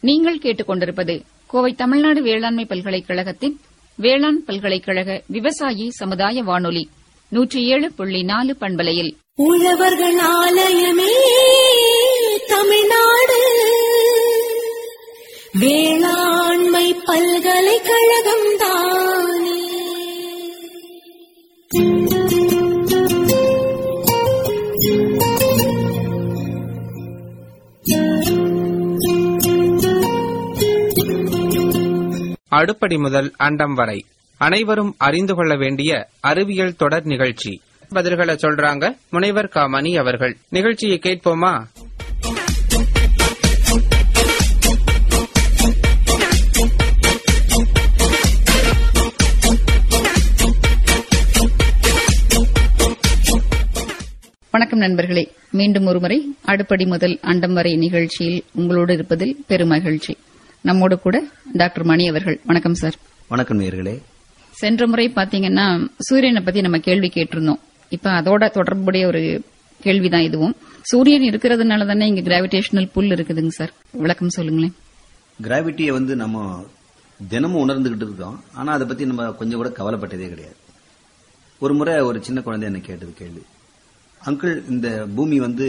நீங்கள் கேட்டுக்கொண்டிருப்பது கோவை தமிழ்நாடு வேளாண்மை பல்கலைக்கழகத்தின் வேளாண் பல்கலைக்கழக விவசாயி சமுதாய வானொலி நூற்றி ஏழு புள்ளி நாலு பண்பலையில் உழவர்கள் ஆலயமே தமிழ்நாடு வேளாண்மை பல்கலைக்கழகம் தானே அடுப்படி முதல் அண்டம் வரை அனைவரும் அறிந்து கொள்ள வேண்டிய அறிவியல் தொடர் நிகழ்ச்சி பதில்களை சொல்றாங்க முனைவர் க மணி அவர்கள் நிகழ்ச்சியை கேட்போமா வணக்கம் நண்பர்களே மீண்டும் ஒருமுறை அடுப்படி முதல் அண்டம் வரை நிகழ்ச்சியில் உங்களோடு இருப்பதில் பெருமகிழ்ச்சி நம்மோடு கூட டாக்டர் மணி அவர்கள் வணக்கம் சார் வணக்கம் நேயர்களே சென்ற முறை பாத்தீங்கன்னா சூரியனை பத்தி நம்ம கேள்வி கேட்டிருந்தோம் இப்ப அதோட தொடர்புடைய ஒரு கேள்விதான் இதுவும் சூரியன் இருக்கிறதுனால தானே இங்க கிராவிடேஷனல் புல் இருக்குதுங்க சார் விளக்கம் சொல்லுங்களேன் கிராவிட்டியை வந்து நம்ம தினமும் உணர்ந்துகிட்டு இருக்கோம் ஆனா அதை பத்தி நம்ம கொஞ்சம் கூட கவலைப்பட்டதே கிடையாது ஒரு முறை ஒரு சின்ன குழந்தை என்ன கேட்டது கேள்வி அங்கிள் இந்த பூமி வந்து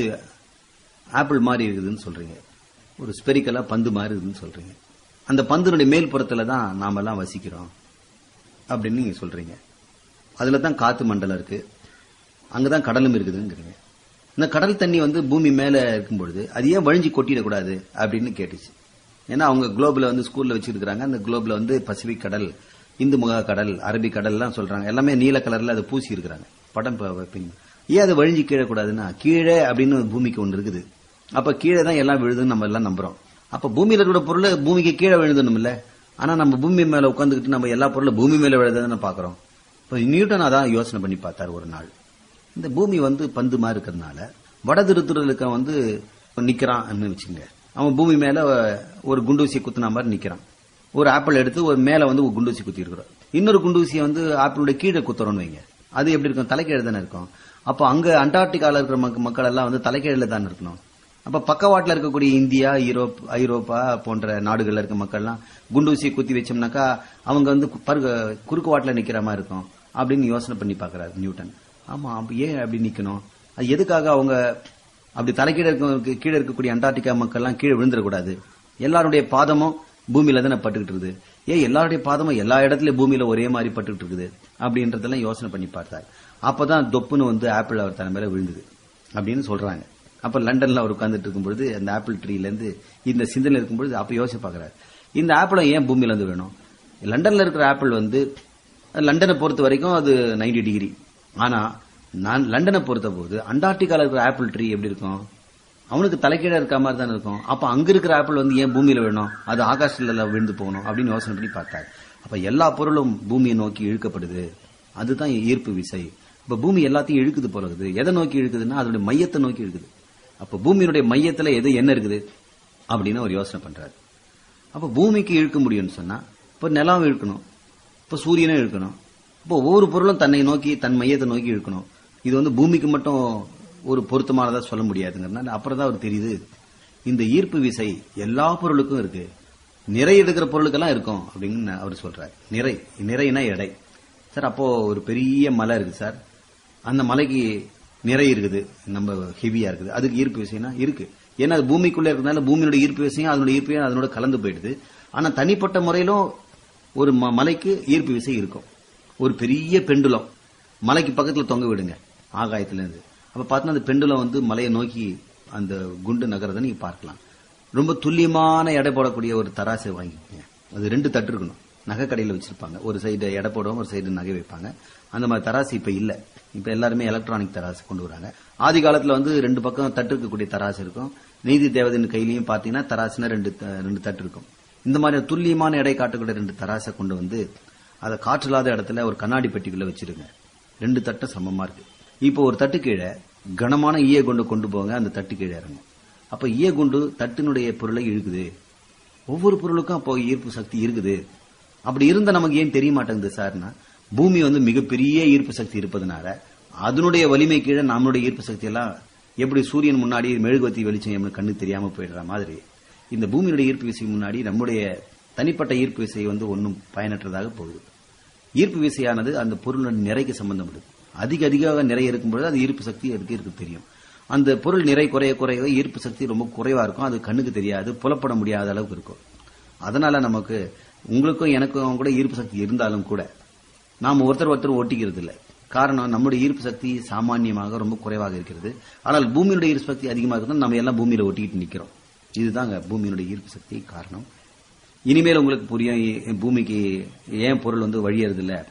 ஆப்பிள் மாதிரி இருக்குதுன்னு சொல்றீங்க ஒரு ஸ்பெரிக்கலா பந்து மாதிரி இருக்குதுன்னு சொல்றீங்க அந்த பந்தினுடைய மேல் புறத்துல தான் நாம எல்லாம் வசிக்கிறோம் அப்படின்னு நீங்க சொல்றீங்க அதுல தான் காத்து மண்டலம் இருக்கு அங்கதான் கடலும் இருக்குதுங்கிறீங்க இந்த கடல் தண்ணி வந்து பூமி மேல இருக்கும் பொழுது அது ஏன் வழிஞ்சு கொட்டிடக்கூடாது அப்படின்னு கேட்டுச்சு ஏன்னா அவங்க குளோப்ல வந்து ஸ்கூல்ல வச்சிருக்காங்க அந்த குளோப்ல வந்து பசிபிக் கடல் இந்து முகா கடல் அரபிக் கடல் எல்லாம் சொல்றாங்க எல்லாமே நீல கலர்ல அதை பூசி இருக்கிறாங்க படம் ப- வைப்பீங்க ஏன் அது வழிஞ்சு கீழே கூடாதுன்னா கீழே அப்படின்னு பூமிக்கு ஒன்று இருக்குது அப்ப கீழே தான் எல்லாம் விழுதுன்னு நம்ம எல்லாம் நம்புறோம் அப்ப பூமியில இருக்கிற பொருள் பூமிக்கு கீழே விழுந்தணும் இல்ல ஆனா நம்ம பூமி மேல உட்காந்துக்கிட்டு நம்ம எல்லா பொருளும் பூமி மேல விழுதுன்னு பாக்குறோம் இப்ப நியூட்டன் அதான் யோசனை பண்ணி பார்த்தார் ஒரு நாள் இந்த பூமி வந்து பந்து மாதிரி இருக்கிறதுனால வட திருத்துறதுக்கு வந்து நிக்கிறான் வச்சுங்க அவன் பூமி மேல ஒரு குண்டூசியை குத்துன மாதிரி நிக்கிறான் ஒரு ஆப்பிள் எடுத்து ஒரு மேல வந்து ஒரு குண்டூசி குத்தி இருக்கிறோம் இன்னொரு குண்டூசியை வந்து ஆப்பிளுடைய கீழே குத்துறோம்னு வைங்க அது எப்படி இருக்கும் தலைக்கீழ தானே இருக்கும் அப்போ அங்க அண்டார்டிகால இருக்கிற மக்க- மக்கள் எல்லாம் வந்து தலைக்கீழ தானே இருக்கணும் அப்ப பக்கவாட்டுல இருக்கக்கூடிய இந்தியா யூரோப் ஐரோப்பா போன்ற நாடுகள்ல இருக்க மக்கள்லாம் குண்டூசியை குத்தி வச்சோம்னாக்கா அவங்க வந்து கு- பருக குறுக்கு வாட்டுல நிக்கிற மாதிரி இருக்கும் அப்படின்னு யோசனை பண்ணி பாக்குறாரு நியூட்டன் ஆமா அப்ப ஏன் அப்படி நிக்கணும் அது எதுக்காக அவங்க அப்படி தலைக்கீழ இருக்க கீழே இருக்கக்கூடிய அண்டார்டிகா மக்கள்லாம் கீழே விழுந்துடக்கூடாது எல்லாருடைய பாதமும் பூமியில தானே பட்டுக்கிட்டு இருக்குது ஏன் எல்லாருடைய பாதமும் எல்லா இடத்துலயும் பூமியில ஒரே மாதிரி பட்டுக்கிட்டு இருக்குது அப்படின்றதெல்லாம் யோசனை பண்ணி பார்த்தார் அப்பதான் தொப்புன்னு வந்து ஆப்பிள் அவர் தலை மேல விழுந்தது அப்படின்னு சொல்றாங்க அப்ப லண்டன்ல அவர் உட்கார்ந்துட்டு இருக்கும்பொழுது அந்த ஆப்பிள் ட்ரீல இருந்து இந்த சிந்தனை இருக்கும்பொழுது அப்ப யோசிச்சு பாக்குறாரு இந்த ஆப்பிளை ஏன் பூமியில இருந்து வேணும் லண்டன்ல இருக்கிற ஆப்பிள் வந்து லண்டனை பொறுத்த வரைக்கும் அது 90 டிகிரி ஆனா நான் லண்டனை பொறுத்த போது அண்டார்டிகால இருக்கிற ஆப்பிள் ட்ரீ எப்படி இருக்கும் அவனுக்கு தலைக்கீழ இருக்க மாதிரி தானே இருக்கும் அப்ப அங்க இருக்கிற ஆப்பிள் வந்து ஏன் பூமியில வேணும் அது ஆகாசத்துல விழுந்து போகணும் அப்படின்னு யோசனை பண்ணி பார்த்தார் அப்ப எல்லா பொருளும் பூமியை நோக்கி இழுக்கப்படுது அதுதான் ஈர்ப்பு விசை இப்ப பூமி எல்லாத்தையும் இழுக்குது போல இருக்குது எதை நோக்கி இழுக்குதுன்னா அதனுடைய மையத்தை நோக்கி இழுக்குது அப்ப பூமியினுடைய மையத்துல எது என்ன இருக்குது அப்படின்னு அவர் யோசனை பண்றாரு அப்ப பூமிக்கு இழுக்க முடியும்னு சொன்னா இப்ப நிலம் இழுக்கணும் இப்ப சூரியனும் இழுக்கணும் இப்போ ஒவ்வொரு பொருளும் தன்னை நோக்கி தன் மையத்தை நோக்கி இழுக்கணும் இது வந்து பூமிக்கு மட்டும் ஒரு பொருத்தமானதா சொல்ல முடியாதுங்கிறதுனால அப்புறம் தான் அவர் தெரியுது இந்த ஈர்ப்பு விசை எல்லா பொருளுக்கும் இருக்கு நிறை எடுக்கிற பொருளுக்கெல்லாம் இருக்கும் அப்படின்னு அவர் சொல்றாரு நிறை நிறைனா எடை சார் அப்போ ஒரு பெரிய மலை இருக்கு சார் அந்த மலைக்கு நிறை இருக்குது நம்ம ஹெவியா இருக்குது அதுக்கு ஈர்ப்பு விசைனா இருக்கு ஏன்னா அது பூமிக்குள்ள இருக்கிறதுனால பூமியோட ஈர்ப்பு விசையும் அதனோட ஈர்ப்பையும் அதனோட கலந்து போயிடுது ஆனா தனிப்பட்ட முறையிலும் ஒரு ம- மலைக்கு ஈர்ப்பு விசை இருக்கும் ஒரு பெரிய பெண்டுலம் மலைக்கு பக்கத்துல தொங்க விடுங்க ஆகாயத்துல இருந்து அப்ப பார்த்தா அந்த பெண்டுலம் வந்து மலையை நோக்கி அந்த குண்டு நகரதை நீங்க பார்க்கலாம் ரொம்ப துல்லியமான எடை போடக்கூடிய ஒரு தராசை வாங்கிக்கோங்க அது ரெண்டு தட்டு இருக்கணும் நகை கடையில வச்சிருப்பாங்க ஒரு சைடு எடை போடுவாங்க ஒரு சைடு நகை வைப்பாங்க அந்த மாதிரி தராசு இப்ப இல்ல இப்ப எல்லாருமே எலக்ட்ரானிக் தராசு கொண்டு வராங்க ஆதி காலத்துல வந்து ரெண்டு பக்கம் தட்டு இருக்கக்கூடிய தராசு இருக்கும் நீதி தேவதையின் கையிலயும் பாத்தீங்கன்னா தராசுனா ரெண்டு த- ரெண்டு தட்டு இருக்கும் இந்த மாதிரி துல்லியமான எடை காட்டக்கூடிய ரெண்டு தராசை கொண்டு வந்து அதை காற்றில்லாத இடத்துல ஒரு கண்ணாடி பெட்டிக்குள்ள வச்சிருங்க ரெண்டு தட்டும் சமமா இருக்கு இப்போ ஒரு தட்டு கீழே கனமான ஈய குண்டு கொண்டு போங்க அந்த தட்டு கீழே இறங்கும் அப்ப ஈய குண்டு தட்டினுடைய பொருளை இழுக்குது ஒவ்வொரு பொருளுக்கும் அப்போ ஈர்ப்பு சக்தி இருக்குது அப்படி இருந்த நமக்கு ஏன் தெரிய மாட்டேங்குது சார்னா பூமி வந்து மிகப்பெரிய ஈர்ப்பு சக்தி இருப்பதனால அதனுடைய வலிமை கீழே நம்மளுடைய ஈர்ப்பு சக்தி எல்லாம் எப்படி சூரியன் முன்னாடி மெழுகுவத்தி வெளிச்சம் எம்மளுக்கு கண்ணு தெரியாம போயிடுற மாதிரி இந்த பூமியினுடைய ஈர்ப்பு விசை முன்னாடி நம்முடைய தனிப்பட்ட ஈர்ப்பு விசை வந்து ஒன்றும் பயனற்றதாக போகுது ஈர்ப்பு விசையானது அந்த பொருளோட நிறைக்கு சம்பந்தப்படுது அதிக அதிக நிறை இருக்கும்பொழுது அது ஈர்ப்பு சக்தி அதுக்கு இருக்கு தெரியும் அந்த பொருள் நிறை குறைய குறைய ஈர்ப்பு சக்தி ரொம்ப குறைவா இருக்கும் அது கண்ணுக்கு தெரியாது புலப்பட முடியாத அளவுக்கு இருக்கும் அதனால நமக்கு உங்களுக்கும் எனக்கும் கூட ஈர்ப்பு சக்தி இருந்தாலும் கூட நாம் ஒருத்தர் ஒருத்தர் ஒட்டிக்கிறது இல்லை காரணம் நம்முடைய ஈர்ப்பு சக்தி சாமானியமாக ரொம்ப குறைவாக இருக்கிறது ஆனால் பூமியினுடைய ஈர்ப்பு சக்தி அதிகமாக இருக்கிறது நம்ம எல்லாம் பூமியில ஒட்டிக்கிட்டு நிக்கிறோம் இதுதாங்க பூமியினுடைய ஈர்ப்பு சக்தி காரணம் இனிமேல் உங்களுக்கு புரியும் இ- பூமிக்கு ஏன் பொருள் வந்து வழியறது இல்ல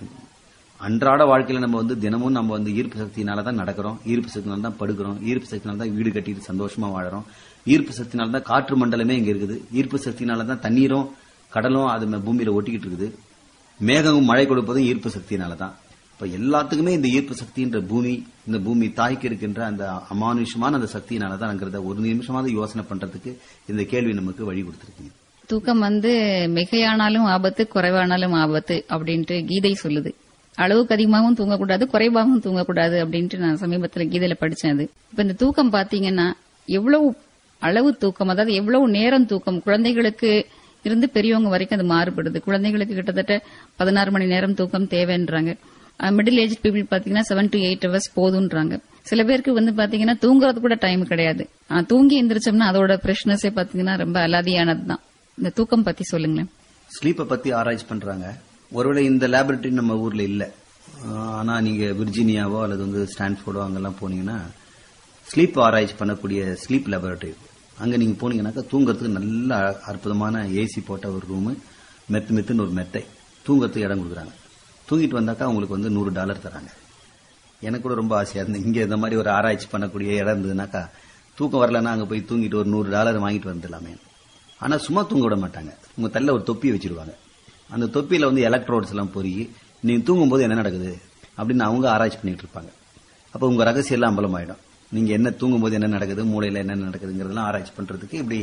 அன்றாட வாழ்க்கையில நம்ம வந்து தினமும் நம்ம வந்து ஈர்ப்பு சக்தினால தான் நடக்கிறோம் ஈர்ப்பு சக்தினால தான் படுக்கிறோம் ஈர்ப்பு சக்தினால தான் வீடு கட்டிட்டு சந்தோஷமா வாழறோம் ஈர்ப்பு சக்தினால தான் காற்று மண்டலமே இங்க இருக்குது ஈர்ப்பு சக்தினால தான் தண்ணீரும் கடலும் அது ம- பூமியில ஒட்டிக்கிட்டு இருக்குது மேகமும் மழை கொடுப்பதும் ஈர்ப்பு சக்தினால தான் இப்ப எல்லாத்துக்குமே இந்த ஈர்ப்பு சக்தின்ற பூமி இந்த பூமி தாய்க்கு இருக்கின்ற அந்த அமானுஷமான அந்த சக்தியினால தான்ங்கிறத ஒரு நிமிஷமாவது யோசனை பண்றதுக்கு இந்த கேள்வி நமக்கு வழி கொடுத்திருக்கீங்க தூக்கம் வந்து மிகையானாலும் ஆபத்து குறைவானாலும் ஆபத்து அப்படின்ட்டு கீதை சொல்லுது அளவுக்கு அதிகமாகவும் தூங்கக்கூடாது குறைவாகவும் தூங்கக்கூடாது அப்படின்ட்டு நான் சமீபத்துல கீதையில படிச்சேன் அது இப்ப இந்த தூக்கம் பாத்தீங்கன்னா எவ்வளவு அளவு தூக்கம் அதாவது எவ்வளவு நேரம் தூக்கம் குழந்தைகளுக்கு இருந்து பெரியவங்க வரைக்கும் அது மாறுபடுது குழந்தைகளுக்கு கிட்டத்தட்ட பதினாறு மணி நேரம் தூக்கம் தேவைன்றாங்க மிடில் ஏஜ் பீப்புள் பாத்தீங்கன்னா செவன் டு எயிட் ஹவர்ஸ் போதுன்றாங்க சில பேருக்கு வந்து பாத்தீங்கன்னா தூங்குறது கூட டைம் கிடையாது ஆனா, தூங்கி எந்திரிச்சோம்னா அதோட ஃப்ரெஷ்னஸே பாத்தீங்கன்னா ரொம்ப அலாதியானதுதான் இந்த தூக்கம் பத்தி சொல்லுங்களேன் ஸ்லீப்பை பத்தி ஆராய்ச்சி பண்றாங்க ஒருவேளை இந்த லேபரட்டரி நம்ம ஊர்ல இல்ல ஆஹ் ஆனா நீங்க விர்ஜீனியாவோ அல்லது வந்து ஸ்டான்ஃபோர்டோ அங்கெல்லாம் போனீங்கன்னா ஸ்லீப் ஆராய்ச்சி பண்ணக்கூடிய ஸ்லீப் லேபரட்டரி அங்க நீங்க போனீங்கன்னாக்கா தூங்குறதுக்கு நல்ல அற்புதமான ஏசி போட்ட ஒரு ரூம் மெத்து மெத்துன்னு ஒரு மெத்தை தூங்குறதுக்கு இடம் கொடுக்குறாங்க தூங்கிட்டு வந்தாக்கா உங்களுக்கு வந்து நூறு டாலர் தராங்க எனக்கு கூட ரொம்ப ஆசையா இருந்தது இங்க இந்த மாதிரி ஒரு ஆராய்ச்சி பண்ணக்கூடிய இடம் இருந்ததுனாக்கா தூக்கம் வரலன்னா அங்க போய் தூங்கிட்டு ஒரு நூறு டாலர் வாங்கிட்டு வந்துடலாமே ஆனா சும்மா தூங்க விட மாட்டாங்க உங்க தள்ள ஒரு தொப்பி வச்சிருவாங்க அந்த தொப்பியில வந்து எலக்ட்ரோட்ஸ் எல்லாம் பொறுகி நீங்க தூங்கும்போது என்ன நடக்குது அப்படின்னு அவங்க ஆராய்ச்சி பண்ணிட்டு இருப்பாங்க அப்ப உங்க ரகசியம் எல்லாம் அம்பலமாயிடும் நீங்க என்ன தூங்கும்போது என்ன நடக்குது மூளையில என்ன நடக்குதுங்கிறதெல்லாம் ஆராய்ச்சி பண்றதுக்கு இப்படி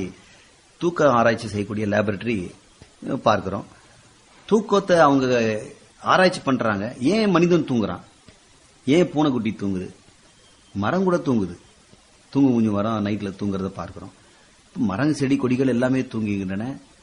தூக்க ஆராய்ச்சி செய்யக்கூடிய லேபரட்டரி பார்க்கிறோம் தூக்கத்தை அவங்க ஆராய்ச்சி பண்றாங்க ஏன் மனிதன் தூங்குறான் ஏன் பூனைக்குட்டி தூங்குது மரம் கூட தூங்குது தூங்கு குஞ்சு மரம் நைட்ல தூங்குறத பார்க்கிறோம் இப்ப மரம் செடி கொடிகள் எல்லாமே தூங்குகின்றன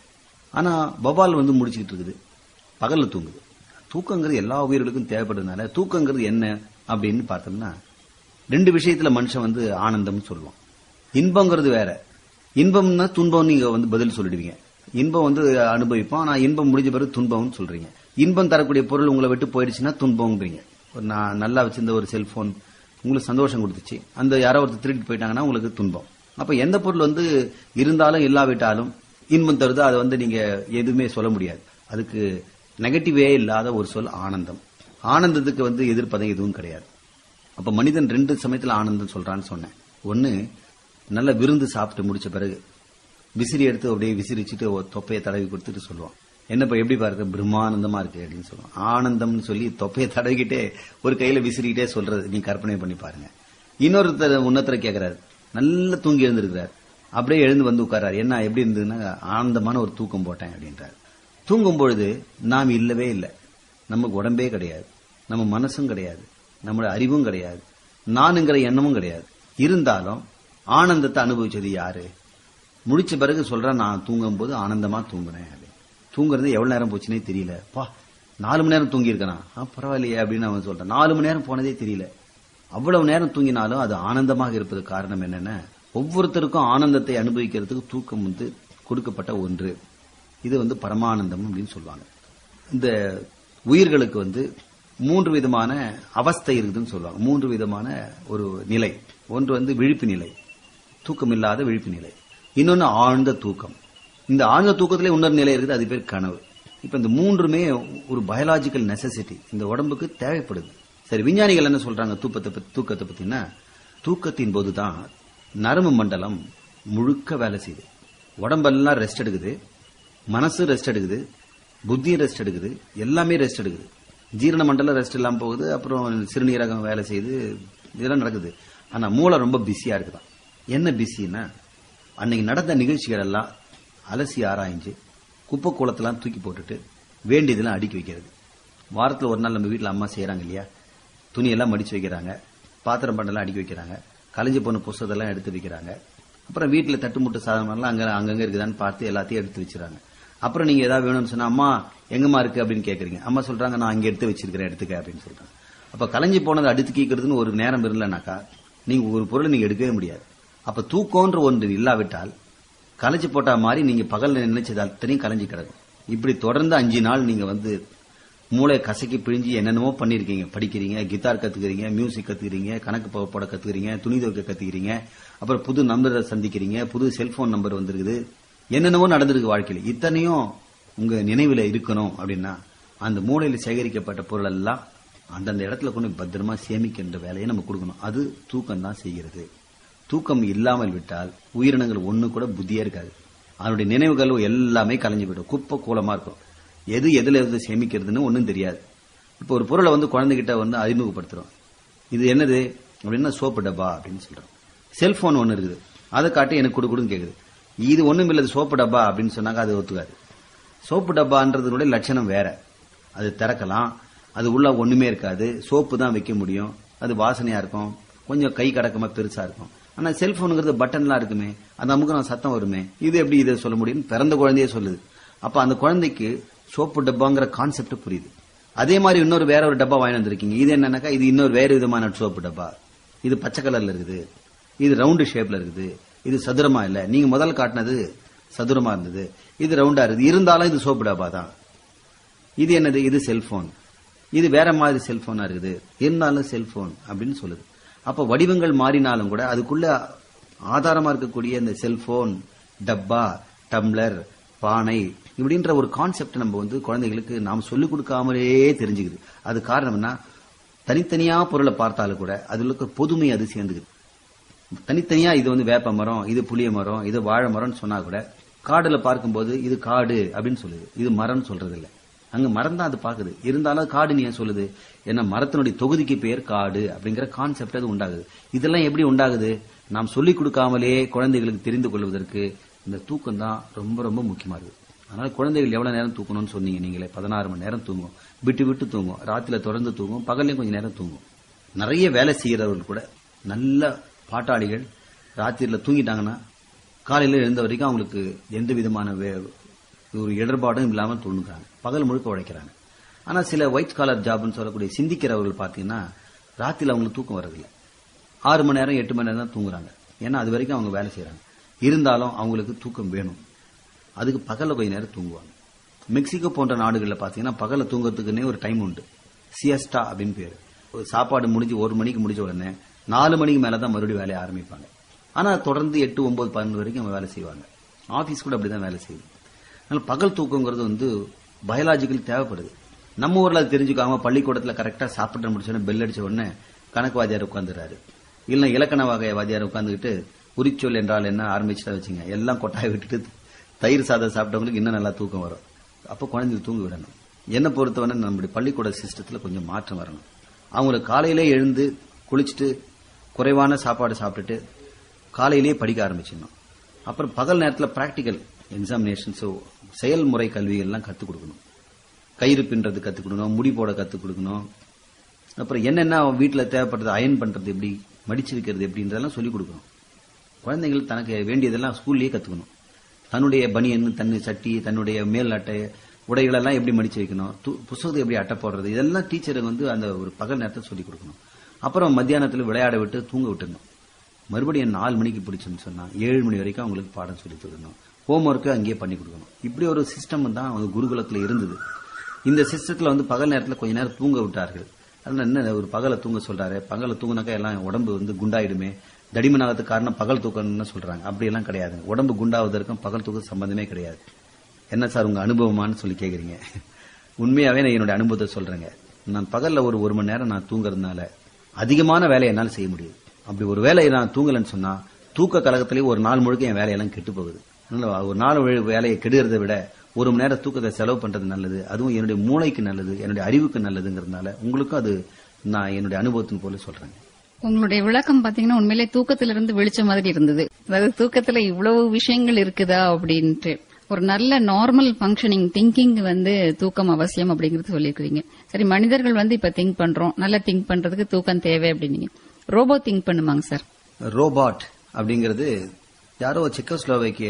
ஆனா பபால் வந்து முடிச்சுக்கிட்டு இருக்குது பகல்ல தூங்குது தூக்கங்கிறது எல்லா உயிர்களுக்கும் தேவைப்படுறதுனால தூக்கங்கிறது என்ன அப்படின்னு பார்த்தோம்னா ரெண்டு விஷயத்துல மனுஷன் வந்து ஆனந்தம்னு சொல்லுவான் இன்பங்கிறது வேற இன்பம்னா துன்பம் நீங்க வந்து பதில் சொல்லிடுவீங்க இன்பம் வந்து அனுபவிப்போம் ஆனா இன்பம் முடிஞ்ச பிறகு துன்பம்னு சொல்றீங்க இன்பம் தரக்கூடிய பொருள் உங்களை விட்டு போயிடுச்சுன்னா துன்பம்ன்றீங்க ஒரு நான் நல்லா வச்சிருந்த ஒரு செல்போன் உங்களுக்கு சந்தோஷம் கொடுத்துச்சு அந்த யாரோ ஒருத்தர் திருடிட்டு போயிட்டாங்கன்னா உங்களுக்கு துன்பம் அப்ப எந்த பொருள் வந்து இருந்தாலும் இல்லாவிட்டாலும் இன்பம் தருது அதை வந்து நீங்க எதுவுமே சொல்ல முடியாது அதுக்கு நெகட்டிவே இல்லாத ஒரு சொல் ஆனந்தம் ஆனந்தத்துக்கு வந்து எதிர்ப்பதம் எதுவும் கிடையாது அப்ப மனிதன் ரெண்டு சமயத்துல ஆனந்தம் சொல்றான்னு சொன்னேன் ஒன்னு நல்ல விருந்து சாப்பிட்டு முடிச்ச பிறகு விசிறி எடுத்து அப்படியே விசிறிச்சுட்டு ஒரு தொப்பையை தடவி கொடுத்துட்டு சொல்லுவான் என்னப்பா எப்படி பாருங்க பிரம்மானந்தமா இருக்கு அப்படின்னு சொல்லுவான் ஆனந்தம்னு சொல்லி தொப்பையை தடவிக்கிட்டே ஒரு கையில விசிறிக்கிட்டே சொல்றது நீ கற்பனை பண்ணி பாருங்க இன்னொருத்தர் உன்னத்துல கேக்குறாரு நல்லா தூங்கி எழுந்திருக்கிறார் அப்படியே எழுந்து வந்து உட்கார்றாரு என்ன எப்படி இருந்ததுன்னா ஆனந்தமான ஒரு தூக்கம் போட்டேன் அப்படின்றாரு தூங்கும் பொழுது நாம் இல்லவே இல்லை நமக்கு உடம்பே கிடையாது நம்ம மனசும் கிடையாது நம்மளோட அறிவும் கிடையாது நானுங்கிற எண்ணமும் கிடையாது இருந்தாலும் ஆனந்தத்தை அனுபவிச்சது யாரு முடிச்ச பிறகு சொல்றேன் நான் தூங்கும் போது ஆனந்தமா தூங்குனேன் அப்படின்னு. தூங்குறது எவ்வளவு நேரம் போச்சுனே தெரியல பா நாலு மணி நேரம் தூங்கி இருக்கனா பரவாயில்லையே அப்படின்னு அவன் சொல்றான் நாலு மணி நேரம் போனதே தெரியல அவ்வளவு நேரம் தூங்கினாலும் அது ஆனந்தமாக இருப்பது காரணம் என்னன்னா ஒவ்வொருத்தருக்கும் ஆனந்தத்தை அனுபவிக்கிறதுக்கு தூக்கம் வந்து கொடுக்கப்பட்ட ஒன்று இது வந்து பரமானந்தம் அப்படின்னு சொல்லுவாங்க இந்த உயிர்களுக்கு வந்து மூன்று விதமான அவஸ்தை இருக்குதுன்னு சொல்லுவாங்க மூன்று விதமான ஒரு நிலை ஒன்று வந்து விழிப்பு நிலை தூக்கம் இல்லாத விழிப்பு நிலை இன்னொன்னு ஆழ்ந்த தூக்கம் இந்த ஆழ்ந்த தூக்கத்திலே இன்னொரு நிலை இருக்குது அது பேர் கனவு இப்ப இந்த மூன்றுமே ஒரு பயாலாஜிக்கல் நெசசிட்டி இந்த உடம்புக்கு தேவைப்படுது சரி விஞ்ஞானிகள் என்ன சொல்றாங்க தூக்கத்தை பத்தி தூக்கத்தை பத்தினா தூக்கத்தின் போதுதான் நரம்பு மண்டலம் முழுக்க வேலை செய்யுது உடம்பெல்லாம் ரெஸ்ட் எடுக்குது மனசு ரெஸ்ட் எடுக்குது புத்தி ரெஸ்ட் எடுக்குது எல்லாமே ரெஸ்ட் எடுக்குது ஜீரண மண்டலம் ரெஸ்ட் இல்லாம போகுது அப்புறம் சிறுநீரகம் வேலை செய்யுது இதெல்லாம் நடக்குது ஆனா மூளை ரொம்ப பிஸியா இருக்குதான் என்ன பிஸின்னா அன்னைக்கு நடந்த நிகழ்ச்சிகள் எல்லாம் அலசி ஆராய்ஞ்சு குப்பை கூலத்தெல்லாம் தூக்கி போட்டுட்டு வேண்டியதெல்லாம் அடுக்கி வைக்கிறது வாரத்துல ஒரு நாள் நம்ம வீட்டுல அம்மா செய்யறாங்க இல்லையா துணியெல்லாம் மடிச்சு வைக்கிறாங்க பாத்திரம் பண்டெல்லாம் அடுக்கி வைக்கிறாங்க கலைஞ்சு போன புஸ்தகத்தெல்லாம் எடுத்து வைக்கிறாங்க அப்புறம் வீட்டுல தட்டுமுட்டு சாதனம் எல்லாம் அங்க அங்கங்க இருக்குதான்னு பார்த்து எல்லாத்தையும் எடுத்து வச்சிருக்காங்க அப்புறம் நீங்க ஏதாவது வேணும்னு சொன்னா அம்மா எங்கம்மா இருக்கு அப்படின்னு கேக்குறீங்க அம்மா சொல்றாங்க நான் அங்க எடுத்து வச்சிருக்கிறேன் எடுத்துக்க அப்படின்னு சொல்றாங்க அப்ப கலைஞ்சு போனதை அடுத்து கேட்கறதுன்னு ஒரு நேரம் இல்லைனாக்கா நீங்க ஒரு பொருளை நீங்க எடுக்கவே முடியாது அப்ப தூக்கம்ன்ற ஒன்று இல்லாவிட்டால் கலைச்சு போட்டா மாதிரி நீங்க பகல்ல நினைச்சது அத்தனையும் கலைஞ்சு கிடக்கும் இப்படி தொடர்ந்து அஞ்சு நாள் நீங்க வந்து மூளை கசக்கி பிழிஞ்சு என்னென்னமோ பண்ணிருக்கீங்க படிக்கிறீங்க கிட்டார் கத்துக்கிறீங்க மியூசிக் கத்துக்கிறீங்க கணக்கு போ- போட கத்துக்கிறீங்க துணி துவைக்க கத்துக்கிறீங்க அப்புறம் புது நம்பரை சந்திக்கிறீங்க புது செல்போன் நம்பர் வந்திருக்குது என்னென்னவோ நடந்திருக்கு வாழ்க்கையில இத்தனையும் உங்க நினைவுல இருக்கணும் அப்படின்னா அந்த மூளையில சேகரிக்கப்பட்ட பொருள் எல்லாம் அந்தந்த இடத்துல கொண்டு போய் பத்திரமா சேமிக்கின்ற வேலையை நம்ம கொடுக்கணும் அது தூக்கம் தான் செய்கிறது தூக்கம் இல்லாமல் விட்டால் உயிரினங்கள் ஒண்ணு கூட புத்தியா இருக்காது அதனுடைய நினைவுகள் எல்லாமே கலைஞ்சு போயிடும் குப்பை கூலமா இருக்கும் எது எதுல எது சேமிக்கிறதுன்னு ஒண்ணும் தெரியாது இப்போ ஒரு பொருளை வந்து குழந்தைகிட்ட வந்து அறிமுகப்படுத்துறோம் இது என்னது அப்படின்னா சோப்பு டப்பா அப்படின்னு சொல்றோம் செல்போன் ஒன்னு இருக்குது அதை காட்டி எனக்கு கொடு கொடுன்னு கேக்குது இது ஒண்ணும் இல்லது சோப்பு டப்பா அப்படின்னு சொன்னாங்க அது ஒத்துக்காது சோப்பு டப்பான்றதுனுடைய லட்சணம் வேற அது திறக்கலாம் அது உள்ள ஒண்ணுமே இருக்காது சோப்பு தான் வைக்க முடியும் அது வாசனையா இருக்கும் கொஞ்சம் கை கடக்கமா பெருசா இருக்கும் ஆனா செல்போனுங்கிறது பட்டன்லாம் இருக்குமே அந்த அமுக்கு சத்தம் வருமே இது எப்படி இதை சொல்ல முடியும்னு பிறந்த குழந்தையே சொல்லுது அப்ப அந்த குழந்தைக்கு சோப்பு டப்பாங்கிற கான்செப்ட் புரியுது அதே மாதிரி இன்னொரு வேற ஒரு டப்பா வாங்கி வந்திருக்கீங்க இது என்னன்னாக்கா இது இன்னொரு வேற விதமான சோப்பு டப்பா இது பச்சை கலர்ல இருக்குது இது ரவுண்டு ஷேப்ல இருக்குது இது சதுரமா இல்ல நீங்க முதல்ல காட்டினது சதுரமா இருந்தது இது ரவுண்டா இருக்குது இருந்தாலும் இது சோப்பு டப்பா தான் இது என்னது இது செல்போன் இது வேற மாதிரி செல்போனா இருக்குது இருந்தாலும் செல்போன் அப்படின்னு சொல்லுது அப்ப வடிவங்கள் மாறினாலும் கூட அதுக்குள்ள ஆதாரமா இருக்கக்கூடிய இந்த செல்போன் டப்பா டம்ளர் பானை இப்படின்ற ஒரு கான்செப்ட் நம்ம வந்து குழந்தைகளுக்கு நாம் சொல்லிக் கொடுக்காமலே தெரிஞ்சுக்குது அது காரணம் என்ன தனித்தனியா பொருளை பார்த்தாலும் கூட அதுல இருக்க பொதுமை அது சேர்ந்துக்குது தனித்தனியா இது வந்து வேப்ப மரம் இது புளிய மரம் இது வாழை மரம்னு சொன்னா கூட காடுல பார்க்கும்போது இது காடு அப்படின்னு சொல்லுது இது மரம்னு சொல்றது இல்ல அங்க மரம் தான் அது பாக்குது இருந்தாலும் காடு நீ ஏன் சொல்லுது ஏன்னா மரத்தினுடைய தொகுதிக்கு பேர் காடு அப்படிங்கிற கான்செப்ட் அது உண்டாகுது இதெல்லாம் எப்படி உண்டாகுது நாம் சொல்லிக் கொடுக்காமலே குழந்தைகளுக்கு தெரிந்து கொள்வதற்கு இந்த தூக்கம் தான் ரொம்ப ரொம்ப முக்கியமா இருக்கு அதனால குழந்தைகள் எவ்வளவு நேரம் தூக்கணும்னு சொன்னீங்க நீங்களே பதினாறு மணி நேரம் தூங்கும் விட்டு விட்டு தூங்கும் ராத்திரில தொடர்ந்து தூங்கும் பகல்லையும் கொஞ்சம் நேரம் தூங்கும் நிறைய வேலை செய்யறவர்கள் கூட நல்ல பாட்டாளிகள் ராத்திரில தூங்கிட்டாங்கன்னா காலையில எழுந்த வரைக்கும் அவங்களுக்கு எந்த விதமான வே- ஒரு இடர்பாடும் இல்லாம தூங்குறாங்க பகல் முழுக்க உழைக்கிறாங்க ஆனா சில ஒயிட் காலர் ஜாப்னு சொல்லக்கூடிய சிந்திக்கிறவர்கள் பாத்தீங்கன்னா ராத்திரில அவங்களுக்கு தூக்கம் வரதில்லை ஆறு மணி நேரம் எட்டு மணி நேரம் தான் தூங்குறாங்க ஏன்னா அது வரைக்கும் அவங்க வேலை செய்யறாங்க இருந்தாலும் அவங்களுக்கு தூக்கம் வேணும் அதுக்கு பகல்ல கொஞ்ச நேரம் தூங்குவாங்க மெக்சிகோ போன்ற நாடுகளில் பாத்தீங்கன்னா பகல்ல தூங்குறதுக்குன்னே ஒரு டைம் உண்டு சியஸ்டா அப்படின்னு பேரு ஒரு சாப்பாடு முடிஞ்சு ஒரு மணிக்கு முடிஞ்ச உடனே நாலு மணிக்கு மேல தான் மறுபடியும் வேலையை ஆரம்பிப்பாங்க ஆனா தொடர்ந்து எட்டு ஒன்பது பன்னெண்டு வரைக்கும் அவங்க வேலை செய்வாங்க ஆபீஸ் கூட அப்படிதான் வேலை செய்யுது அதனால பகல் தூக்கங்கிறது வந்து பயாலாஜிக்கல் தேவைப்படுது நம்ம ஊர்ல அது தெரிஞ்சுக்காம பள்ளிக்கூடத்துல கரெக்டா சாப்பிட்டு முடிச்சோடனே பெல் அடிச்ச உடனே கணக்கு வாத்தியார் உட்காந்துறாரு இல்ல இலக்கண வகை வாத்தியார் உட்காந்துக்கிட்டு குறிச்சொல் என்றால் என்ன ஆரம்பிச்சுட்டா வச்சுங்க எல்லாம் கொட்டாய் விட்டுட்டு தயிர் சாதம் சாப்பிட்டவங்களுக்கு இன்னும் நல்லா தூக்கம் வரும் அப்போ குழந்தைங்க தூங்க விடணும் என்ன பொறுத்தவரை நம்முடைய பள்ளிக்கூட சிஸ்டத்துல கொஞ்சம் மாற்றம் வரணும் அவங்களுக்கு காலையிலே எழுந்து குளிச்சுட்டு குறைவான சாப்பாடு சாப்பிட்டுட்டு காலையிலேயே படிக்க ஆரம்பிச்சிடணும் அப்புறம் பகல் நேரத்தில் பிராக்டிக்கல் எக்ஸாமினேஷன்ஸ் செயல்முறை கல்விகள்லாம் கற்றுக் கொடுக்கணும் கயிறு பின்றது கற்றுக் கொடுக்கணும் முடி போட கற்றுக் கொடுக்கணும் அப்புறம் என்னென்ன வீட்டில் தேவைப்படுறது அயன் பண்றது எப்படி மடிச்சு வைக்கிறது எப்படின்றதெல்லாம் சொல்லிக் கொடுக்கணும் குழந்தைகள் தனக்கு வேண்டியதெல்லாம் ஸ்கூல்லயே கத்துக்கணும் தன்னுடைய பனியன் தன்னு சட்டி தன்னுடைய மேல் அட்டை உடைகளெல்லாம் எப்படி மடிச்சு வைக்கணும் து- புஸ்தகத்தை எப்படி அட்டை போடுறது இதெல்லாம் டீச்சருக்கு வந்து அந்த ஒரு பகல் நேரத்தை சொல்லிக் கொடுக்கணும் அப்புறம் மத்தியானத்தில் விளையாட விட்டு தூங்க விட்டுடணும் மறுபடியும் நாலு மணிக்கு பிடிச்சுன்னு சொன்னா ஏழு மணி வரைக்கும் அவங்களுக்கு பாடம் சொல்லி தரணும் ஹோம்ஒர்க்கு அங்கேயே பண்ணி கொடுக்கணும் இப்படி ஒரு சிஸ்டம் தான் அவங்க குருகுலத்துல இருந்தது இந்த சிஸ்டத்துல வந்து பகல் நேரத்துல கொஞ்ச நேரம் தூங்க விட்டார்கள் அதனால என்ன ஒரு பகலை தூங்க சொல்றாரு பகலை தூங்கினாக்கா எல்லாம் உடம்பு வந்து குண்டாயிடுமே தடிமனாகிறதுக்கு காரணம் பகல் தூக்கம்னு சொல்றாங்க அப்படி எல்லாம் கிடையாது உடம்பு குண்டாவதற்கும் பகல் தூக்கம் சம்பந்தமே கிடையாது என்ன சார் உங்க அனுபவமான்னு சொல்லி கேக்குறீங்க உண்மையாவே நான் என்னோட அனுபவத்தை சொல்றேங்க நான் பகல்ல ஒரு ஒரு மணி நேரம் நான் தூங்குறதுனால அதிகமான வேலையை என்னால செய்ய முடியுது அப்படி ஒரு வேலையை நான் தூங்கலைன்னு சொன்னா தூக்க கழகத்திலேயே ஒரு நாள் முழுக்க என் வேலையெல்லாம் கெட்டு போகுது அதனால ஒரு நாள் வே- வேலையை கெடுகிறதை விட ஒரு மணி நேரம் தூக்கத்தை செலவு பண்றது நல்லது அதுவும் என்னுடைய மூளைக்கு நல்லது என்னுடைய அறிவுக்கு நல்லதுங்கிறதுனால உங்களுக்கும் அது நான் என்னுடைய அனுபவத்தின் போல சொல்றேன் உங்களுடைய விளக்கம் பாத்தீங்கன்னா உண்மையிலே தூக்கத்திலிருந்து வெளிச்ச மாதிரி இருந்தது அதாவது தூக்கத்துல இவ்வளவு விஷயங்கள் இருக்குதா அப்படின்ட்டு ஒரு நல்ல நார்மல் ஃபங்க்ஷனிங் திங்கிங் வந்து தூக்கம் அவசியம் அப்படிங்கறது சொல்லியிருக்கீங்க சரி மனிதர்கள் வந்து இப்ப திங்க் பண்றோம் நல்லா திங்க் பண்றதுக்கு தூக்கம் தேவை அப்படின்னீங்க ரோபோ திங்க் பண்ணுமாங்க சார் ரோபாட் அப்படிங்கிறது யாரோ செக்கோஸ்லோவேக்கிய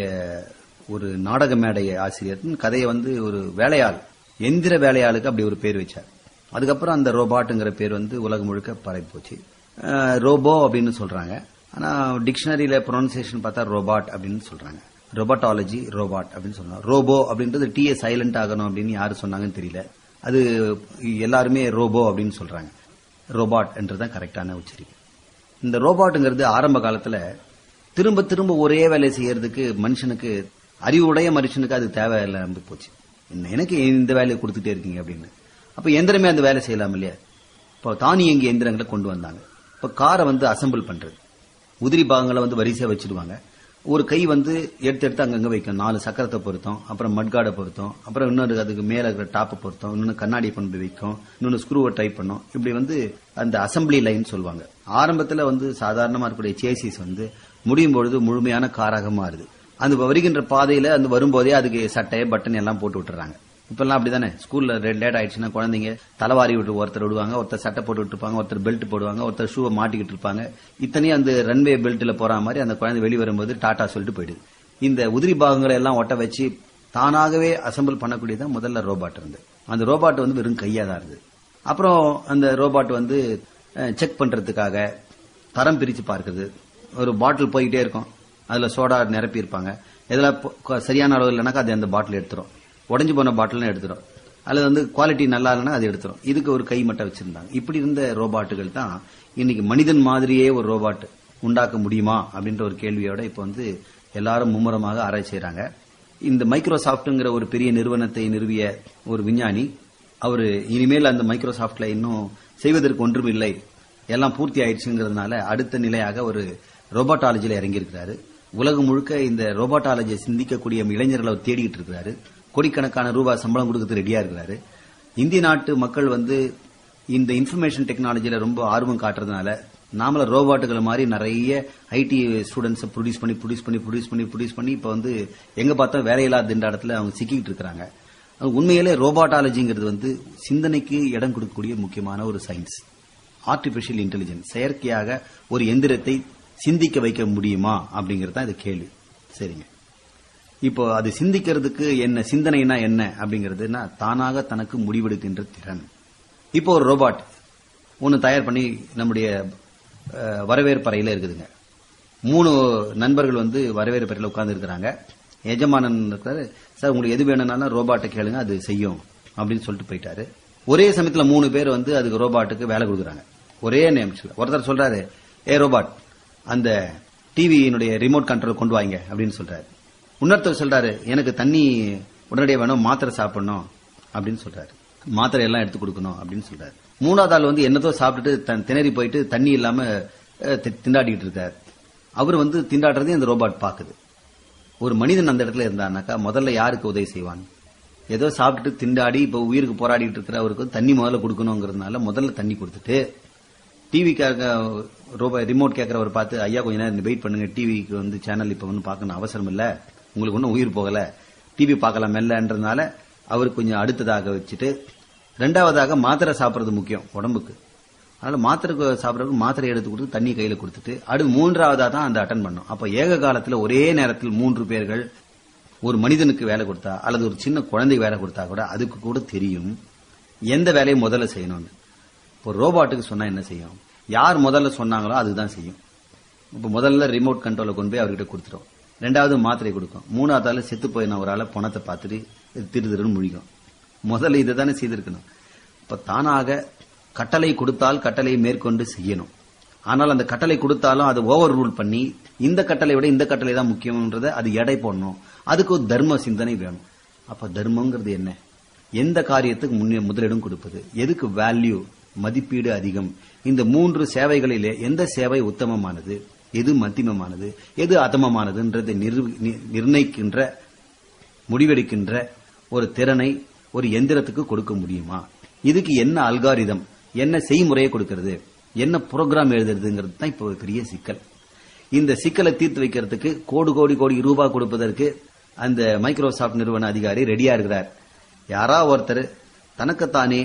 ஒரு நாடக மேடை ஆசிரியர் கதையை வந்து ஒரு வேலையாள் எந்திர வேலையாளுக்கு அப்படி ஒரு பேர் வச்சார் அதுக்கப்புறம் அந்த ரோபாட்டுங்கிற பேர் வந்து உலகம் முழுக்க பரவி போச்சு அஹ், ரோபோ அப்படின்னு சொல்றாங்க ஆனா டிக்ஷனரியில ப்ரொனன்சியேஷன் பார்த்தா ரோபாட் அப்படின்னு சொல்றாங்க ரொபாட்டாலஜி ரோபாட் அப்படின்னு சொல்றாங்க ரோபோ அப்படின்றது டிஏ சைலண்ட் ஆகணும் அப்படின்னு யாரு சொன்னாங்கன்னு தெரியல அது எல்லாருமே ரோபோ அப்படின்னு சொல்றாங்க ரோபாட் என்றுதான் கரெக்டான உச்சரிப்பு இந்த ரோபாட்டுங்கிறது ஆரம்ப காலத்துல திரும்ப திரும்ப ஒரே வேலையை செய்யறதுக்கு மனுஷனுக்கு அறிவுடைய மனுஷனுக்கு அது தேவை இல்லாம போச்சு என்ன- எனக்கு இந்த வேலையை கொடுத்துட்டே இருக்கீங்க அப்படின்னு அப்ப எந்திரமே அந்த வேலை செய்யலாம் இல்லையா இப்போ தானியங்கி எந்திரங்களை கொண்டு வந்தாங்க இப்ப காரை வந்து அசெம்பிள் பண்றது உதிரி பாகங்களை வந்து வரிசையா வச்சிருவாங்க ஒரு கை வந்து எடுத்து எடுத்து அங்கங்க வைக்கும் நாலு சக்கரத்தை பொருத்தம் அப்புறம் மட்காடை பொருத்தம் அப்புறம் இன்னொரு அதுக்கு மேல இருக்கிற டாப்பை பொருத்தம் இன்னொன்னு கண்ணாடி கொண்டு போய் வைக்கும் இன்னொன்னு ஸ்க்ரூவை டைப் பண்ணும் இப்படி வந்து அந்த அசெம்பிளி லைன் சொல்லுவாங்க ஆரம்பத்துல வந்து சாதாரணமா இருக்கக்கூடிய சேசிஸ் வந்து முடியும் பொழுது முழுமையான காராக மாறுது அந்த வருகின்ற பாதையில அந்த வரும்போதே அதுக்கு சட்டை பட்டன் எல்லாம் போட்டு விட்டுறாங்க இப்பெல்லாம் அப்படிதானே ஸ்கூல்ல லேட் ஆயிடுச்சுன்னா குழந்தைங்க தலைவாரி விட்டு ஒருத்தர் விடுவாங்க ஒருத்தர் சட்டை போட்டு விட்டுருப்பாங்க ஒருத்தர் பெல்ட் போடுவாங்க ஒருத்தர் ஷூவை மாட்டிக்கிட்டு இருப்பாங்க இத்தனையும் அந்த ரன்வே பெல்ட்ல போற மாதிரி அந்த குழந்தை வெளியே வரும்போது டாடா சொல்லிட்டு போயிடுது இந்த உதிரி பாகங்களை எல்லாம் ஒட்ட வச்சு தானாகவே அசெம்பிள் பண்ணக்கூடியதான் முதல்ல ரோபாட் இருந்து அந்த ரோபாட் வந்து வெறும் கையா தான் இருந்தது அப்புறம் அந்த ரோபாட் வந்து செக் பண்றதுக்காக தரம் பிரிச்சு பார்க்குது ஒரு பாட்டில் போயிட்டே இருக்கும் அதுல சோடா நிரப்பி இருப்பாங்க இதுல பொ- சரியான அளவு இல்லைனாக்கா அது அந்த பாட்டில் எடுத்துரும் உடைஞ்சு போன பாட்டில் எடுத்துரும் அல்லது வந்து குவாலிட்டி நல்லா இல்லைன்னா அது எடுத்துரும் இதுக்கு ஒரு கை மட்டும் வச்சிருந்தாங்க இப்படி இருந்த ரோபாட்டுகள் தான் இன்னைக்கு மனிதன் மாதிரியே ஒரு ரோபாட் உண்டாக்க முடியுமா அப்படின்ற ஒரு கேள்வியோட இப்ப வந்து எல்லாரும் மும்முரமாக ஆராய்ச்சி செய்றாங்க இந்த மைக்ரோசாஃப்ட்ங்கிற ஒரு பெரிய நிறுவனத்தை நிறுவிய ஒரு விஞ்ஞானி அவரு இனிமேல் அந்த மைக்ரோசாஃப்ட்ல இன்னும் செய்வதற்கு ஒன்றும் இல்லை எல்லாம் பூர்த்தி ஆயிடுச்சுங்கிறதுனால அடுத்த நிலையாக ஒரு ரோபாட்டாலஜில இறங்கியிருக்கிறாரு உலகம் முழுக்க இந்த ரோபாட்டாலஜியை சிந்திக்கக்கூடிய இளைஞர்களை அவர் தேடிக்கிட்டு இருக்கிறாரு கோடிக்கணக்கான ரூபாய் சம்பளம் கொடுக்கறது ரெடியா இருக்கிறாரு இந்திய நாட்டு மக்கள் வந்து இந்த இன்ஃபர்மேஷன் டெக்னாலஜில ரொம்ப ஆர்வம் காட்டுறதுனால நாமள ரோபாட்டுகளை மாதிரி நிறைய ஐடி ஸ்டூடெண்ட்ஸ் ப்ரொடியூஸ் பண்ணி ப்ரொடியூஸ் பண்ணி ப்ரொடியூஸ் பண்ணி ப்ரொடியூஸ் பண்ணி இப்ப வந்து எங்க பார்த்தா வேலையில்லாத திண்டாட்டத்துல அவங்க சிக்கிட்டு இருக்கிறாங்க அது உண்மையிலே ரோபாட்டாலஜிங்கிறது வந்து சிந்தனைக்கு இடம் கொடுக்கக்கூடிய முக்கியமான ஒரு சயின்ஸ் ஆர்டிபிஷியல் இன்டெலிஜென்ஸ் செயற்கையாக ஒரு எந்திரத்தை சிந்திக்க வைக்க முடியுமா அப்படிங்கறது தான் இது கேள்வி சரிங்க இப்போ அது சிந்திக்கிறதுக்கு என்ன சிந்தனைனா என்ன அப்படிங்கிறதுனா தானாக தனக்கு முடிவெடுக்கின்ற திறன் இப்போ ஒரு ரோபாட் ஒன்னு தயார் பண்ணி நம்முடைய அஹ், வரவேற்பறையில இருக்குதுங்க மூணு நண்பர்கள் வந்து வரவேற்பறையில உட்கார்ந்து இருக்கிறாங்க எஜமானன் இருக்காரு சார் உங்களுக்கு எது வேணும்னாலும் ரோபாட்டை கேளுங்க அது செய்யும் அப்படின்னு சொல்லிட்டு போயிட்டாரு ஒரே சமயத்துல மூணு பேர் வந்து அதுக்கு ரோபாட்டுக்கு வேலை கொடுக்குறாங்க ஒரே நிமிஷம் ஒருத்தர் சொல்றாரு ஏ ரோபாட் அந்த டிவியினுடைய ரிமோட் கண்ட்ரோல் கொண்டு வாங்க அப்படின்னு சொல்றாரு இன்னொருத்தர் சொல்றாரு எனக்கு தண்ணி உடனடியாக வேணும் மாத்திரை சாப்பிடணும் அப்படின்னு சொல்றாரு மாத்திரை எல்லாம் எடுத்து கொடுக்கணும் அப்படின்னு சொல்றாரு மூணாவது ஆள் வந்து என்னதோ சாப்பிட்டுட்டு தன் திணறி போயிட்டு தண்ணி இல்லாம அஹ், தி- திண்டாடிட்டு இருக்காரு அவர் வந்து திண்டாடுறதையும் அந்த ரோபாட் பாக்குது ஒரு மனிதன் அந்த இடத்துல இருந்தானாக்கா முதல்ல யாருக்கு உதவி செய்வான் ஏதோ சாப்பிட்டுட்டு திண்டாடி இப்ப உயிருக்கு போராடிட்டு இருக்கிற அவருக்கு வந்து தண்ணி முதல்ல கொடுக்கணுங்கிறதுனால முதல்ல தண்ணி கொடுத்துட்டு டிவிக்காக ரோபோ ரிமோட் கேட்கறவர் பார்த்து ஐயா கொஞ்ச நேரம் வெயிட் பண்ணுங்க டிவிக்கு வந்து சேனல் இப்ப வந்து பார்க்கணும் அவசரம் இல்ல உங்களுக்கு ஒன்றும் உயிர் போகல டிவி பார்க்கலாம் மெல்லன்றதுனால அவர் கொஞ்சம் அடுத்ததாக வச்சுட்டு ரெண்டாவதாக மாத்திரை சாப்பிடுறது முக்கியம் உடம்புக்கு அதனால மாத்திரை சாப்பிடறதுக்கு மாத்திரை எடுத்து கொடுத்து தண்ணி கையில கொடுத்துட்டு அடுத்து மூன்றாவதா தான் அந்த அட்டன் பண்ணும் அப்ப ஏக காலத்துல ஒரே நேரத்தில் மூன்று பேர்கள் ஒரு மனிதனுக்கு வேலை கொடுத்தா அல்லது ஒரு சின்ன குழந்தைக்கு வேலை கொடுத்தா கூட அதுக்கு கூட தெரியும் எந்த வேலையை முதல்ல செய்யணும்னு இப்போ ரோபாட்டுக்கு சொன்னா என்ன செய்யும் யார் முதல்ல சொன்னாங்களோ அதுதான் செய்யும் இப்போ முதல்ல ரிமோட் கண்ட்ரோலை கொண்டு போய் அவர்கிட்ட கொடுத்துரும் ரெண்டாவது மாத்திரை கொடுக்கும் மூணாவது ஆளு செத்து போயின ஒரு ஆளை பணத்தை பார்த்துட்டு இது திரு திருன்னு முழிக்கும் முதல்ல இதை தானே செய்திருக்கணும் இப்ப தானாக கட்டளை கொடுத்தால் கட்டளையை மேற்கொண்டு செய்யணும் ஆனால் அந்த கட்டளை கொடுத்தாலும் அது ஓவர் ரூல் பண்ணி இந்த கட்டளை விட இந்த கட்டளை தான் முக்கியம்ன்றதை அது எடை போடணும் அதுக்கு ஒரு தர்ம சிந்தனை வேணும் அப்ப தர்மங்கிறது என்ன எந்த காரியத்துக்கு முன்னே முதலிடம் கொடுப்பது எதுக்கு வேல்யூ மதிப்பீடு அதிகம் இந்த மூன்று சேவைகளிலே எந்த சேவை உத்தமமானது எது மத்தியமமானது எது அதமமானதுன்றதை நிர்வு- நி- நிர்ணயிக்கின்ற முடிவெடுக்கின்ற ஒரு திறனை ஒரு எந்திரத்துக்கு கொடுக்க முடியுமா இதுக்கு என்ன அல்காரிதம் என்ன செய்முறையை கொடுக்கிறது என்ன புரோகிராம் எழுதுறதுங்கிறது தான் இப்போ ஒரு பெரிய சிக்கல் இந்த சிக்கலை தீர்த்து வைக்கிறதுக்கு கோடி கோடி கோடி ரூபாய் கொடுப்பதற்கு அந்த மைக்ரோசாஃப்ட் நிறுவன அதிகாரி ரெடியா இருக்கிறார் யாரா ஒருத்தர் தனக்குத்தானே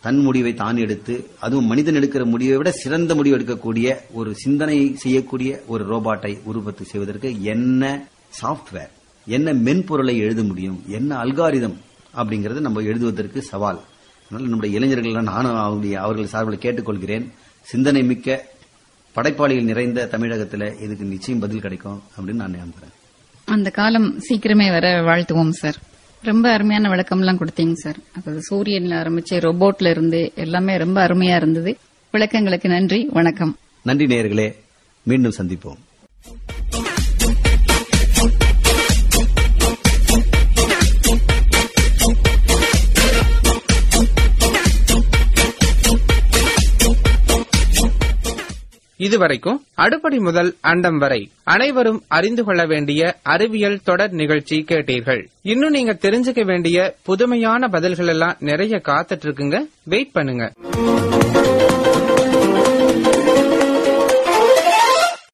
தன் முடிவை தான் எடுத்து அதுவும் மனிதன் எடுக்கிற முடிவை விட சிறந்த முடிவு எடுக்கக்கூடிய ஒரு சிந்தனை செய்யக்கூடிய ஒரு ரோபாட்டை உருவத்து செய்வதற்கு என்ன சாஃப்ட்வேர் என்ன மென்பொருளை எழுத முடியும் என்ன அல்காரிதம் அப்படிங்கறது நம்ம எழுதுவதற்கு சவால் அதனால நம்முடைய இளைஞர்கள் நானும் அவங்களுடைய அவர்கள் சார்பில் கேட்டுக்கொள்கிறேன் சிந்தனை மிக்க படைப்பாளிகள் நிறைந்த தமிழகத்துல இதுக்கு நிச்சயம் பதில் கிடைக்கும் அப்படின்னு நான் நம்புறேன் அந்த காலம் சீக்கிரமே வர வாழ்த்துவோம் சார் ரொம்ப அருமையான விளக்கம்லாம் கொடுத்தீங்க சார் அதாவது சூரியன்ல ஆரம்பிச்சு ரோபோட்ல இருந்து எல்லாமே ரொம்ப அருமையா இருந்தது விளக்கங்களுக்கு நன்றி வணக்கம் நன்றி நேயர்களே மீண்டும் சந்திப்போம் இதுவரைக்கும் அடுப்படி முதல் அண்டம் வரை அனைவரும் அறிந்து கொள்ள வேண்டிய அறிவியல் தொடர் நிகழ்ச்சி கேட்டீர்கள் இன்னும் நீங்க தெரிஞ்சுக்க வேண்டிய புதுமையான பதில்கள் எல்லாம் நிறைய காத்துட்டு இருக்குங்க வெயிட் பண்ணுங்க